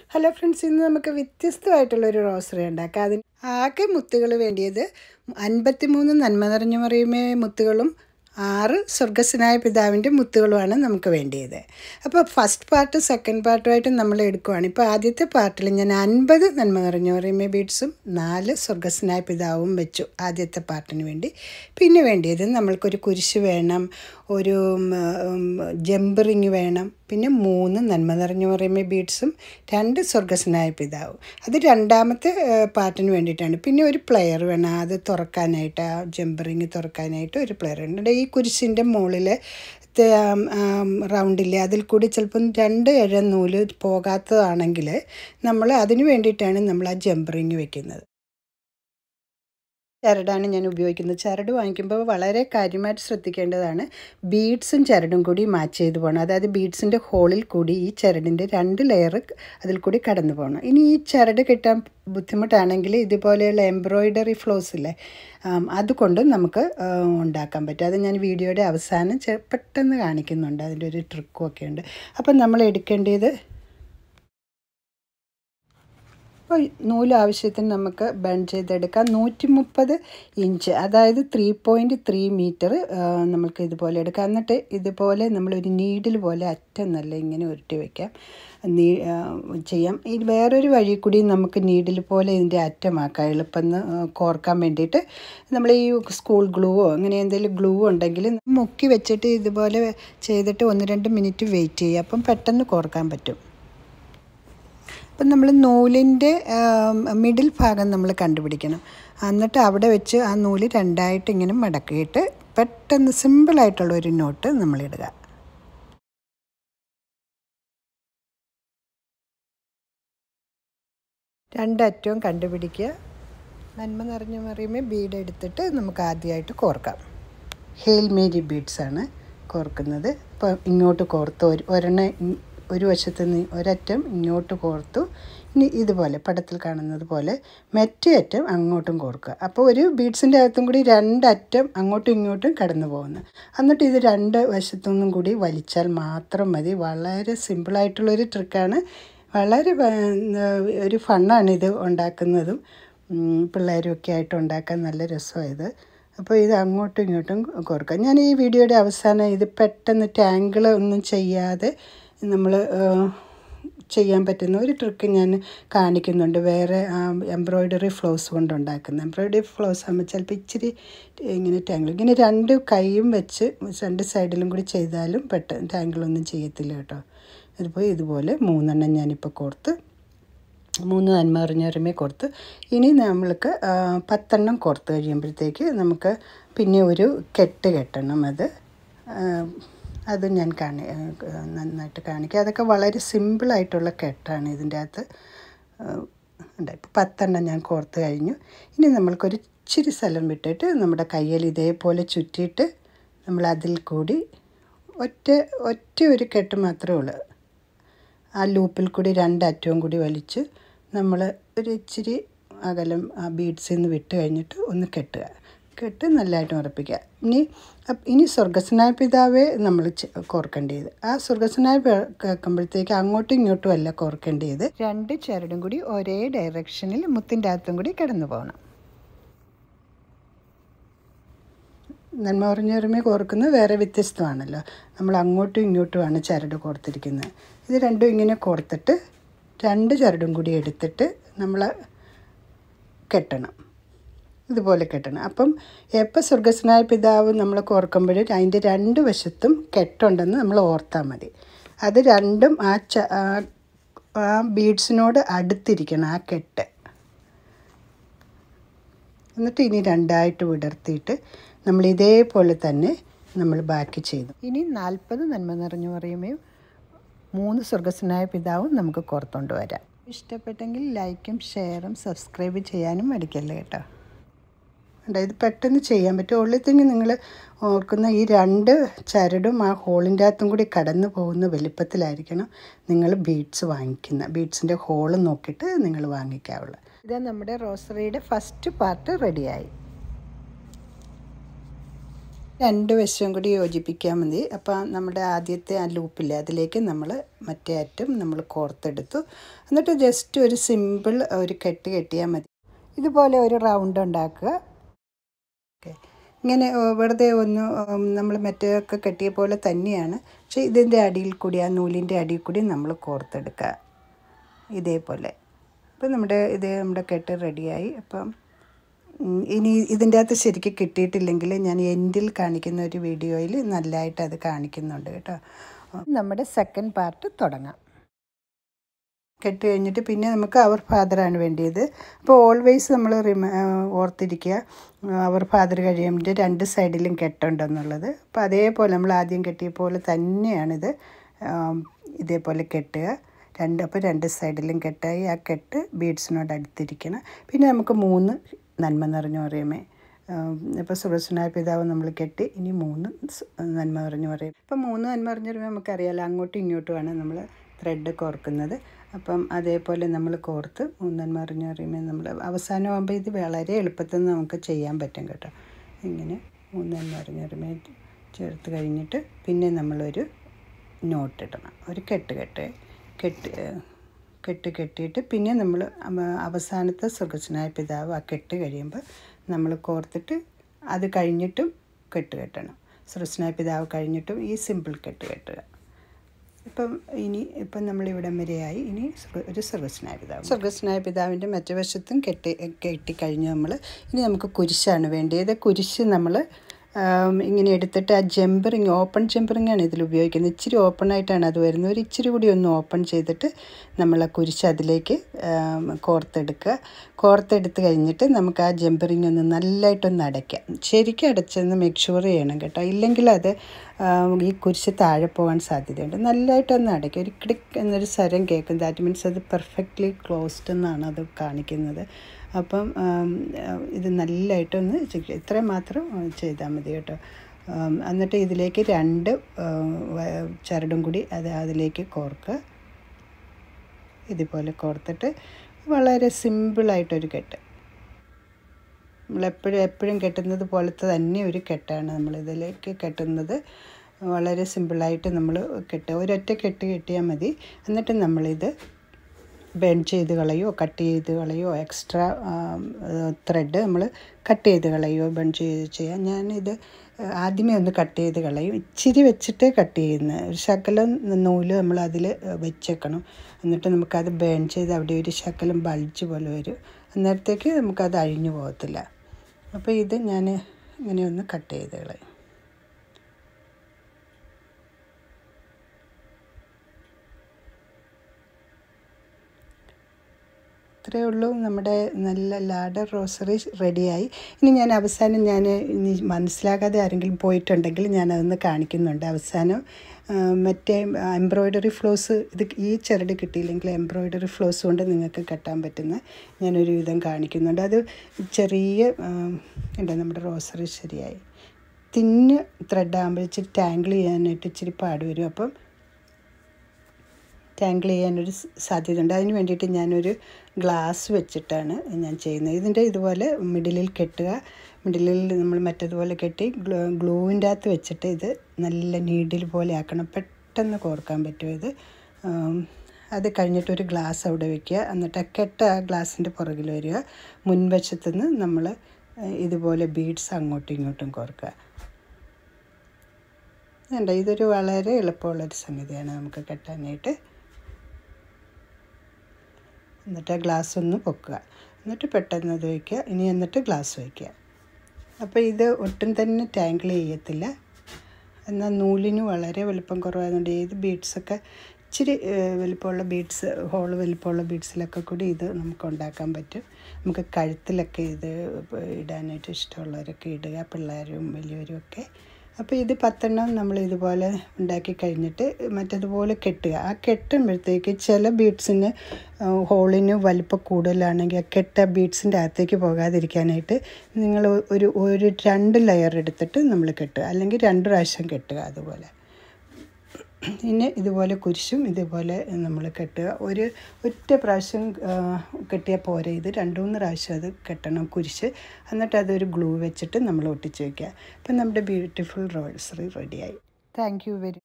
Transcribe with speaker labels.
Speaker 1: hello friends ഇന്ന് നമുക്ക് വ്യത്യസ്തമായിട്ടുള്ളൊരു rosary ഉണ്ടാക്കാം അതിന് ആകെ മുത്തുകൾ വേണ്ടിയത് അൻപത്തിമൂന്ന് നന്മ നിറഞ്ഞു പറയുമേ മുത്തുകളും ആറ് സ്വർഗസ്വനായ പിതാവിൻ്റെ മുത്തുകളുമാണ് നമുക്ക് വേണ്ടിയത് അപ്പോൾ ഫസ്റ്റ് പാർട്ട് സെക്കൻഡ് പാർട്ടുമായിട്ട് നമ്മൾ എടുക്കുവാണ് ഇപ്പോൾ ആദ്യത്തെ പാർട്ടിൽ ഞാൻ അൻപത് നന്മ നിറഞ്ഞു പറയുമേ ബീഡ്സും നാല് സ്വർഗസ്വനായ പിതാവും വെച്ചു ആദ്യത്തെ പാർട്ടിന് വേണ്ടി പിന്നെ വേണ്ടിയത് നമ്മൾക്കൊരു കുരിശ് വേണം ഒരു ജമ്പ് റിങ് വേണം പിന്നെ മൂന്ന് നന്മ നിറഞ്ഞു പറയുമ്പോൾ ബീഡ്സും രണ്ട് സ്വർഗസ്വനായ പിതാവും അത് രണ്ടാമത്തെ പാർട്ടിന് വേണ്ടിയിട്ടാണ് പിന്നെ ഒരു പ്ലെയർ വേണം അത് തുറക്കാനായിട്ട് ആ ജമ്പറിങ് തുറക്കാനായിട്ട് ഒരു പ്ലെയർ ഉണ്ട് ഈ കുരിശിൻ്റെ മുകളിൽ റൗണ്ടില്ലേ അതിൽ കൂടി ചിലപ്പം രണ്ട് ഇഴ നൂല് പോകാത്തതാണെങ്കിൽ നമ്മൾ അതിന് വേണ്ടിയിട്ടാണ് നമ്മൾ ആ ജമ്പറിങ് വെക്കുന്നത് ചരടാണ് ഞാൻ ഉപയോഗിക്കുന്നത് ചരട് വാങ്ങിക്കുമ്പോൾ വളരെ കാര്യമായിട്ട് ശ്രദ്ധിക്കേണ്ടതാണ് ബീഡ്സും ചരടും കൂടി മാച്ച് ചെയ്ത് പോകണം അതായത് ബീഡ്സിൻ്റെ ഹോളിൽ കൂടി ഈ ചരടിൻ്റെ രണ്ട് ലെയർ അതിൽ കൂടി കടന്നു പോകണം ഇനി ഈ ചരട് കിട്ടാൻ ബുദ്ധിമുട്ടാണെങ്കിൽ ഇതുപോലെയുള്ള എംബ്രോയിഡറി ഫ്ലോസ് ഇല്ലേ അതുകൊണ്ട് നമുക്ക് ഉണ്ടാക്കാൻ പറ്റും അത് ഞാൻ വീഡിയോയുടെ അവസാനം പെട്ടെന്ന് കാണിക്കുന്നുണ്ട് അതിൻ്റെ ഒരു ട്രിക്കും ഒക്കെ ഉണ്ട് അപ്പം നമ്മൾ എടുക്കേണ്ടത് അപ്പോൾ നൂല് ആവശ്യത്തിന് നമുക്ക് ബൺ ചെയ്തെടുക്കാം നൂറ്റി മുപ്പത് ഇഞ്ച് അതായത് ത്രീ പോയിൻറ്റ് ത്രീ മീറ്റർ നമുക്ക് ഇതുപോലെ എടുക്കാം എന്നിട്ട് ഇതുപോലെ നമ്മളൊരു നീഡിൽ പോലെ അറ്റം നല്ല ഇങ്ങനെ ഉരുട്ടി വയ്ക്കാം നീ ചെയ്യാം ഈ വേറൊരു വഴി കൂടി നമുക്ക് നീഡിൽ പോലെ ഇതിൻ്റെ അറ്റമാക്കാം എളുപ്പം കോർക്കാൻ വേണ്ടിയിട്ട് നമ്മൾ ഈ സ്കൂൾ ഗ്ലൂവോ അങ്ങനെ എന്തെങ്കിലും ഗ്ലൂ ഉണ്ടെങ്കിൽ മുക്കി വെച്ചിട്ട് ഇതുപോലെ ചെയ്തിട്ട് ഒന്ന് രണ്ട് മിനിറ്റ് വെയിറ്റ് ചെയ്യുക അപ്പം പെട്ടെന്ന് കോർക്കാൻ പറ്റും അപ്പം നമ്മൾ നൂലിൻ്റെ മിഡിൽ ഭാഗം നമ്മൾ കണ്ടുപിടിക്കണം എന്നിട്ട് അവിടെ വെച്ച് ആ നൂല് രണ്ടായിട്ട് ഇങ്ങനെ മടക്കിയിട്ട് പെട്ടെന്ന് സിമ്പിളായിട്ടുള്ള ഒരു നോട്ട് നമ്മളിടുക രണ്ടറ്റവും കണ്ടുപിടിക്കുക നന്മ നിറഞ്ഞു പറയുമ്പോൾ ബീഡ് എടുത്തിട്ട് നമുക്ക് ആദ്യമായിട്ട് കോർക്കാം ഹെയിൽ മേരി ബീഡ്സാണ് കോർക്കുന്നത് ഇപ്പോൾ ഇങ്ങോട്ട് കോർത്ത് ഒരു ഒരെണ്ണം ഒരു വശത്ത് നിന്ന് ഒരറ്റം ഇങ്ങോട്ട് കോർത്തു ഇനി ഇതുപോലെ പടത്തിൽ കാണുന്നത് പോലെ മറ്റേ അറ്റം അങ്ങോട്ടും കോർക്കുക അപ്പോൾ ഒരു ബീഡ്സിൻ്റെ അകത്തും കൂടി രണ്ടറ്റം അങ്ങോട്ടും ഇങ്ങോട്ടും കടന്നു പോകുന്നു എന്നിട്ട് ഇത് രണ്ട് വശത്തുനിന്നും കൂടി വലിച്ചാൽ മാത്രം മതി വളരെ സിമ്പിളായിട്ടുള്ളൊരു ട്രിക്കാണ് വളരെ ഒരു ഫണ്ണാണ് ഇത് ഉണ്ടാക്കുന്നതും പിള്ളേരും ഒക്കെ ആയിട്ട് ഉണ്ടാക്കാൻ നല്ല രസമായത് അപ്പോൾ ഇത് അങ്ങോട്ടും ഇങ്ങോട്ടും കോർക്കാം ഞാൻ ഈ വീഡിയോയുടെ അവസാനം ഇത് പെട്ടെന്ന് ടാങ്കിൾ ഒന്നും ചെയ്യാതെ നമ്മൾ ചെയ്യാൻ പറ്റുന്ന ഒരു ട്രിക്ക് ഞാൻ കാണിക്കുന്നുണ്ട് വേറെ എംബ്രോയ്ഡറി ഫ്ലോസ് കൊണ്ട് ഉണ്ടാക്കുന്ന എംബ്രോയ്ഡറി ഫ്ലോസ് ആകുമ്പോൾ ചിലപ്പോൾ ഇച്ചിരി ഇങ്ങനെ ടാങ്കിൾ ഇങ്ങനെ രണ്ട് കൈയും വെച്ച് രണ്ട് സൈഡിലും കൂടി ചെയ്താലും പെട്ടെന്ന് ടാങ്കിളൊന്നും ചെയ്യത്തില്ല കേട്ടോ ഇതിപ്പോൾ ഇതുപോലെ മൂന്നെണ്ണം ഞാനിപ്പോൾ കോർത്ത് മൂന്ന് നന്മ അറിഞ്ഞറിമേ കോർത്ത് ഇനി നമ്മൾക്ക് പത്തെണ്ണം കോർത്ത് കഴിയുമ്പോഴത്തേക്ക് നമുക്ക് പിന്നെ ഒരു കെട്ട് കെട്ടണം അത് അത് ഞാൻ കാണി നന്നായിട്ട് കാണിക്കാം അതൊക്കെ വളരെ സിമ്പിളായിട്ടുള്ള കെട്ടാണ് ഇതിൻ്റെ അകത്ത് ഉണ്ട് ഇപ്പോൾ പത്തെണ്ണം ഞാൻ കോർത്ത് കഴിഞ്ഞു ഇനി നമ്മൾക്കൊരു ഇച്ചിരി സ്ഥലം വിട്ടിട്ട് നമ്മുടെ കയ്യിൽ ഇതേപോലെ ചുറ്റിയിട്ട് നമ്മൾ അതിൽ കൂടി ഒറ്റ ഒറ്റ ഒരു കെട്ട് മാത്രമേ ഉള്ളൂ ആ ലൂപ്പിൽ കൂടി രണ്ടറ്റവും കൂടി വലിച്ച് നമ്മൾ ഒരു ഇച്ചിരി അകലം ആ ബീഡ്സിൽ നിന്ന് വിട്ട് കഴിഞ്ഞിട്ട് ഒന്ന് കെട്ടുക കെട്ട് നല്ലതായിട്ട് ഉറപ്പിക്കുക ഇനി ഇനി സ്വർഗസ്വനായ പിതാവേ നമ്മൾ കോർക്കേണ്ടത് ആ സ്വർഗസ്വനായ കേൾക്കുമ്പോഴത്തേക്ക് അങ്ങോട്ടും ഇങ്ങോട്ടും അല്ല കോർക്കേണ്ടത് രണ്ട് ചരടും കൂടി ഒരേ ഡയറക്ഷനിൽ മുത്തിൻ്റെ അകത്തും കൂടി കിടന്നു പോകണം നന്മ പറഞ്ഞൊരുമേ കോർക്കുന്നത് വേറെ വ്യത്യസ്തമാണല്ലോ നമ്മൾ അങ്ങോട്ടും ഇങ്ങോട്ടുമാണ് ചരട് കോർത്തിരിക്കുന്നത് ഇത് രണ്ടും ഇങ്ങനെ കോർത്തിട്ട് രണ്ട് ചരടും കൂടി എടുത്തിട്ട് നമ്മൾ കെട്ടണം ഇതുപോലെ കെട്ടണം അപ്പം എപ്പോൾ സ്വർഗസ്വനായ പിതാവ് നമ്മൾ കോർക്കുമ്പോൾ അതിൻ്റെ രണ്ട് വശത്തും കെട്ടുണ്ടെന്ന് നമ്മൾ ഓർത്താൽ മതി അത് രണ്ടും ആ ച ആ ബീഡ്സിനോട് അടുത്തിരിക്കണം ആ കെട്ട് എന്നിട്ട് ഇനി രണ്ടായിട്ട് വിടർത്തിയിട്ട് നമ്മൾ ഇതേപോലെ തന്നെ നമ്മൾ ബാക്കി ചെയ്തു ഇനി നാൽപ്പത് നന്മ നിറഞ്ഞു പറയുമ്പോൾ മൂന്ന് സ്വർഗസ്വനായ പിതാവും നമുക്ക് കോർത്തുകൊണ്ട് വരാം ഇഷ്ടപ്പെട്ടെങ്കിൽ ലൈക്കും ഷെയറും സബ്സ്ക്രൈബ് ചെയ്യാനും മടിക്കല്ലേ കേട്ടോ ഉണ്ട് ഇത് പെട്ടെന്ന് ചെയ്യാൻ പറ്റും ഉള്ളിൽ നിങ്ങൾ ഓർക്കുന്ന ഈ രണ്ട് ചരടും ആ ഹോളിൻ്റെ അകത്തും കൂടി കടന്നു പോകുന്ന വലിപ്പത്തിലായിരിക്കണം നിങ്ങൾ ബീഡ്സ് വാങ്ങിക്കുന്ന ബീഡ്സിൻ്റെ ഹോള് നോക്കിയിട്ട് നിങ്ങൾ വാങ്ങിക്കാവുള്ളൂ ഇത് നമ്മുടെ റോസറിയുടെ ഫസ്റ്റ് പാർട്ട് റെഡിയായി രണ്ട് വശവും കൂടി യോജിപ്പിക്കാൻ മതി അപ്പോൾ നമ്മുടെ ആദ്യത്തെ ആ ലൂപ്പില്ലേ അതിലേക്ക് നമ്മൾ മറ്റേ അറ്റം നമ്മൾ കോർത്തെടുത്തു എന്നിട്ട് ജസ്റ്റ് ഒരു സിമ്പിൾ ഒരു കെട്ട് കെട്ടിയാൽ മതി ഇതുപോലെ ഒരു റൗണ്ട് ഉണ്ടാക്കുക ഓക്കെ ഇങ്ങനെ വെറുതെ ഒന്ന് നമ്മൾ മറ്റേതൊക്കെ കെട്ടിയ പോലെ തന്നെയാണ് പക്ഷേ ഇതിൻ്റെ അടിയിൽ കൂടി ആ നൂലിൻ്റെ അടിയിൽ കൂടി നമ്മൾ കോർത്തെടുക്കുക ഇതേപോലെ അപ്പോൾ നമ്മുടെ ഇത് നമ്മുടെ കെട്ട് റെഡിയായി അപ്പം ഇനി ഇതിൻ്റെ അകത്ത് ശരിക്കും കിട്ടിയിട്ടില്ലെങ്കിൽ ഞാൻ എൻഡിൽ കാണിക്കുന്ന ഒരു വീഡിയോയിൽ നല്ലതായിട്ട് അത് കാണിക്കുന്നുണ്ട് കേട്ടോ നമ്മുടെ സെക്കൻഡ് പാർട്ട് തുടങ്ങാം കെട്ട് കഴിഞ്ഞിട്ട് പിന്നെ നമുക്ക് അവർ ഫാദറാണ് വേണ്ടിയത് അപ്പോൾ ഓൾവേസ് നമ്മൾ റിമ ഓർത്തിരിക്കുക അവർ ഫാദർ കഴിയുമ്പോൾ രണ്ട് സൈഡിലും കെട്ടുണ്ടെന്നുള്ളത് അപ്പോൾ അതേപോലെ നമ്മൾ ആദ്യം കെട്ടിയ പോലെ തന്നെയാണിത് ഇതേപോലെ കെട്ടുക രണ്ട് അപ്പോൾ രണ്ട് സൈഡിലും കെട്ടായി ആ കെട്ട് ബീഡ്സിനോട് അടുത്തിരിക്കണം പിന്നെ നമുക്ക് മൂന്ന് നന്മ നിറഞ്ഞു പറയുമേ ഇപ്പോൾ സുരക്ഷനായ പിതാവ് നമ്മൾ കെട്ടി ഇനി മൂന്ന് നന്മ നിറഞ്ഞു പറയും ഇപ്പം മൂന്ന് നന്മ നിറഞ്ഞു പറയുമ്പോൾ നമുക്കറിയാലോ അങ്ങോട്ടും ഇങ്ങോട്ടുമാണ് നമ്മൾ ത്രെഡ് കോർക്കുന്നത് അപ്പം അതേപോലെ നമ്മൾ കോർത്ത് മൂന്നൻ മറിഞ്ഞ് പറയുമ്പോൾ നമ്മൾ അവസാനമാകുമ്പോൾ ഇത് വളരെ എളുപ്പത്തിൽ നമുക്ക് ചെയ്യാൻ പറ്റും കേട്ടോ ഇങ്ങനെ മൂന്നൻ മറിഞ്ഞ് പറയുമ്പോൾ ചേർത്ത് കഴിഞ്ഞിട്ട് പിന്നെ നമ്മളൊരു നോട്ട് ഇടണം ഒരു കെട്ട് കെട്ട് കെട്ട് കെട്ട് കെട്ടിയിട്ട് പിന്നെ നമ്മൾ അവസാനത്തെ സുഖസ്നായ പിതാവ് ആ കെട്ട് കഴിയുമ്പോൾ നമ്മൾ കോർത്തിട്ട് അത് കഴിഞ്ഞിട്ടും കെട്ട് കെട്ടണം സുഖസ്നായ പിതാവ് കഴിഞ്ഞിട്ടും ഈ സിമ്പിൾ കെട്ട് കെട്ടുക ഇപ്പം ഇനി ഇപ്പം നമ്മൾ ഇവിടം വരെയായി ഇനി ഒരു സർവസ്നായ പിതാവ് സർവസ്നായ പിതാവിൻ്റെ മറ്റു വശത്തും കെട്ടി കെട്ടിക്കഴിഞ്ഞ് നമ്മൾ ഇനി നമുക്ക് കുരിശാണ് വേണ്ടത് കുരിശ് നമ്മൾ ഇങ്ങനെ എടുത്തിട്ട് ആ ജമ്പറിങ് ഓപ്പൺ ജമ്പറിങ്ങാണ് ഇതിൽ ഉപയോഗിക്കുന്നത് ഇച്ചിരി ഓപ്പൺ ആയിട്ടാണ് അത് വരുന്നത് ഒരു ഇച്ചിരി കൂടി ഒന്ന് ഓപ്പൺ ചെയ്തിട്ട് നമ്മൾ ആ കുരിശ് അതിലേക്ക് കോർത്തെടുക്കുക കോർത്തെടുത്ത് കഴിഞ്ഞിട്ട് നമുക്ക് ആ ജമ്പറിങ് ഒന്ന് നല്ലതായിട്ടൊന്ന് അടയ്ക്കാം ശരിക്കും അടച്ചെന്ന് മേക്ക് ഷുവർ ചെയ്യണം കേട്ടോ ഇല്ലെങ്കിൽ അത് ഈ കുരിശ് താഴെ പോകാൻ സാധ്യതയുണ്ട് നല്ലതായിട്ടൊന്ന് അടയ്ക്കുക ഒരു ക്ലിക്ക് എന്നൊരു സ്വരം കേൾക്കും ദാറ്റ് മീൻസ് അത് പെർഫെക്റ്റ്ലി ക്ലോസ്ഡ് എന്നാണ് അത് കാണിക്കുന്നത് അപ്പം ഇത് നല്ലതായിട്ടൊന്ന് ഇത്രയും മാത്രം ചെയ്താൽ മതി കേട്ടോ എന്നിട്ട് ഇതിലേക്ക് രണ്ട് ചരടും കൂടി അത് അതിലേക്ക് കോർക്കുക ഇതുപോലെ കോർത്തിട്ട് വളരെ സിമ്പിളായിട്ടൊരു കെട്ട് നമ്മളെപ്പോഴും എപ്പോഴും കെട്ടുന്നത് പോലത്തെ തന്നെ ഒരു കെട്ടാണ് നമ്മളിതിലേക്ക് കെട്ടുന്നത് വളരെ സിമ്പിളായിട്ട് നമ്മൾ കെട്ടുക ഒരൊറ്റ കെട്ട് കെട്ടിയാൽ മതി എന്നിട്ട് നമ്മളിത് ബെൻഡ് ചെയ്ത് കളയോ കട്ട് ചെയ്ത് കളയോ എക്സ്ട്രാ ത്രെഡ് നമ്മൾ കട്ട് ചെയ്ത് കളയോ ബെൻഡ് ചെയ്ത് ചെയ്യാം ഞാനിത് ആദ്യമേ ഒന്ന് കട്ട് ചെയ്ത് കളയും ഇച്ചിരി വെച്ചിട്ട് കട്ട് ചെയ്യുന്നത് ഒരു ശകലം നൂല് നമ്മൾ അതിൽ വെച്ചേക്കണം എന്നിട്ട് നമുക്കത് ബേൺ ചെയ്ത് അവിടെ ഒരു ശകലം ബൾജ് പോലെ വരും അന്നേരത്തേക്ക് നമുക്കത് അഴിഞ്ഞു പോകത്തില്ല അപ്പോൾ ഇത് ഞാൻ ഇങ്ങനെ ഒന്ന് കട്ട് ചെയ്ത് കളയും ഇത്രയേ ഉള്ളൂ നമ്മുടെ നല്ല ലാഡർ റോസറി റെഡിയായി ഇനി ഞാൻ അവസാനം ഞാൻ ഇനി മനസ്സിലാകാതെ ആരെങ്കിലും പോയിട്ടുണ്ടെങ്കിൽ ഞാൻ അതൊന്ന് കാണിക്കുന്നുണ്ട് അവസാനം മറ്റേ എംബ്രോയ്ഡറി ഫ്ലോസ് ഇത് ഈ ചരട് കിട്ടിയില്ലെങ്കിൽ എംബ്രോയ്ഡറി ഫ്ലോസ് കൊണ്ട് നിങ്ങൾക്ക് കെട്ടാൻ പറ്റുന്ന ഞാനൊരു വിധം കാണിക്കുന്നുണ്ട് അത് ചെറിയ ഉണ്ട് നമ്മുടെ റോസറി ശരിയായി തിന്ന് ത്രെഡ് ആകുമ്പോൾ ഇച്ചിരി ടാങ്കിൾ ചെയ്യാനായിട്ട് ഇച്ചിരി പാട് വരും അപ്പം ടാങ്കിൾ ചെയ്യാനൊരു സാധ്യതയുണ്ട് അതിന് വേണ്ടിയിട്ട് ഞാനൊരു ഗ്ലാസ് വെച്ചിട്ടാണ് ഞാൻ ചെയ്യുന്നത് ഇതിൻ്റെ ഇതുപോലെ മിഡിലിൽ കെട്ടുക മിഡിലിൽ നമ്മൾ മറ്റേതുപോലെ കെട്ടി ഗ്ലൂ ഗ്ലൂവിൻ്റെ അകത്ത് വെച്ചിട്ട് ഇത് നല്ല നീഡിൽ പോലെ ആക്കണം പെട്ടെന്ന് കോർക്കാൻ പറ്റും ഇത് അത് കഴിഞ്ഞിട്ട് ഒരു ഗ്ലാസ് അവിടെ വെക്കുക എന്നിട്ട് കെട്ട് ആ ഗ്ലാസിൻ്റെ പുറകിൽ വരിക മുൻവശത്തു നിന്ന് നമ്മൾ ഇതുപോലെ ബീഡ്സ് അങ്ങോട്ടും ഇങ്ങോട്ടും കോർക്കുക വേണ്ട ഇതൊരു വളരെ എളുപ്പമുള്ളൊരു സംഗതിയാണ് നമുക്ക് കെട്ടാനായിട്ട് എന്നിട്ട് ആ ഗ്ലാസ് ഒന്ന് പൊക്കുക എന്നിട്ട് പെട്ടെന്ന് അത് വയ്ക്കുക ഇനി എന്നിട്ട് ഗ്ലാസ് വയ്ക്കുക അപ്പോൾ ഇത് ഒട്ടും തന്നെ ടാങ്കിൾ ചെയ്യത്തില്ല എന്നാൽ നൂലിന് വളരെ വലുപ്പം കുറവായതുകൊണ്ട് ഏത് ബീഡ്സൊക്കെ ഇച്ചിരി വലിപ്പമുള്ള ബീഡ്സ് ഹോൾ വലിപ്പമുള്ള ബീഡ്സിലൊക്കെ കൂടി ഇത് നമുക്ക് ഉണ്ടാക്കാൻ പറ്റും നമുക്ക് കഴുത്തിലൊക്കെ ഇത് ഇടാനായിട്ട് ഇഷ്ടമുള്ളവരൊക്കെ ഇടുക പിള്ളേരും വലിയവരും ഒക്കെ അപ്പോൾ ഇത് പത്തെണ്ണം നമ്മൾ ഇതുപോലെ ഉണ്ടാക്കി കഴിഞ്ഞിട്ട് മറ്റതുപോലെ കെട്ടുക ആ കെട്ടുമ്പോഴത്തേക്ക് ചില ബീഡ്സിന് ഹോളിന് വലിപ്പം കൂടുതലാണെങ്കിൽ ആ കെട്ട ബീഡ്സിൻ്റെ അകത്തേക്ക് പോകാതിരിക്കാനായിട്ട് നിങ്ങൾ ഒരു ഒരു രണ്ട് ലെയർ എടുത്തിട്ട് നമ്മൾ കെട്ടുക അല്ലെങ്കിൽ രണ്ട് പ്രാവശ്യം കെട്ടുക അതുപോലെ പിന്നെ ഇതുപോലെ കുരിശും ഇതുപോലെ നമ്മൾ കെട്ടുക ഒരു ഒറ്റ പ്രാവശ്യം ആ, കെട്ടിയാൽ പോരെ ഇത് രണ്ട് മൂന്ന് പ്രാവശ്യം അത് കെട്ടണം കുരിശ് എന്നിട്ട് അതൊരു ഗ്ലൂ വെച്ചിട്ട് നമ്മൾ ഒട്ടിച്ച് വയ്ക്കുക അപ്പം നമ്മുടെ ബ്യൂട്ടിഫുൾ റോസറി റെഡിയായി താങ്ക് യു വെരി